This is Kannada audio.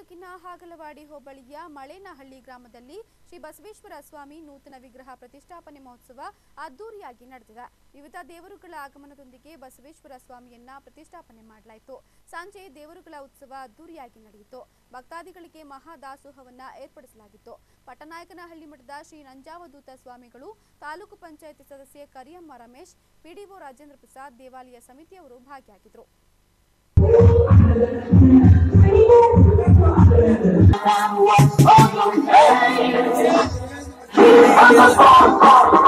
ತಾಲೂಕಿನ ಹಾಗಲವಾಡಿ ಹೋಬಳಿಯ ಮಳೇನಹಳ್ಳಿ ಗ್ರಾಮದಲ್ಲಿ ಶ್ರೀ ಬಸವೇಶ್ವರ ಸ್ವಾಮಿ ನೂತನ ವಿಗ್ರಹ ಪ್ರತಿಷ್ಠಾಪನೆ ಮಹೋತ್ಸವ ಅದ್ದೂರಿಯಾಗಿ ನಡೆದಿದೆ ವಿವಿಧ ದೇವರುಗಳ ಆಗಮನದೊಂದಿಗೆ ಬಸವೇಶ್ವರ ಸ್ವಾಮಿಯನ್ನ ಪ್ರತಿಷ್ಠಾಪನೆ ಮಾಡಲಾಯಿತು ಸಂಜೆ ದೇವರುಗಳ ಉತ್ಸವ ಅದ್ದೂರಿಯಾಗಿ ನಡೆಯಿತು ಭಕ್ತಾದಿಗಳಿಗೆ ಮಹಾದಾಸೋಹವನ್ನ ಏರ್ಪಡಿಸಲಾಗಿತ್ತು ಪಟ್ಟನಾಯಕನಹಳ್ಳಿ ಮಠದ ಶ್ರೀ ನಂಜಾವಧೂತ ಸ್ವಾಮಿಗಳು ತಾಲೂಕು ಪಂಚಾಯತಿ ಸದಸ್ಯೆ ಕರಿಯಮ್ಮ ರಮೇಶ್ ಪಿಡಿಒ ರಾಜೇಂದ್ರ ಪ್ರಸಾದ್ ದೇವಾಲಯ ಸಮಿತಿಯವರು ಭಾಗಿಯಾಗಿದ್ದರು I'm a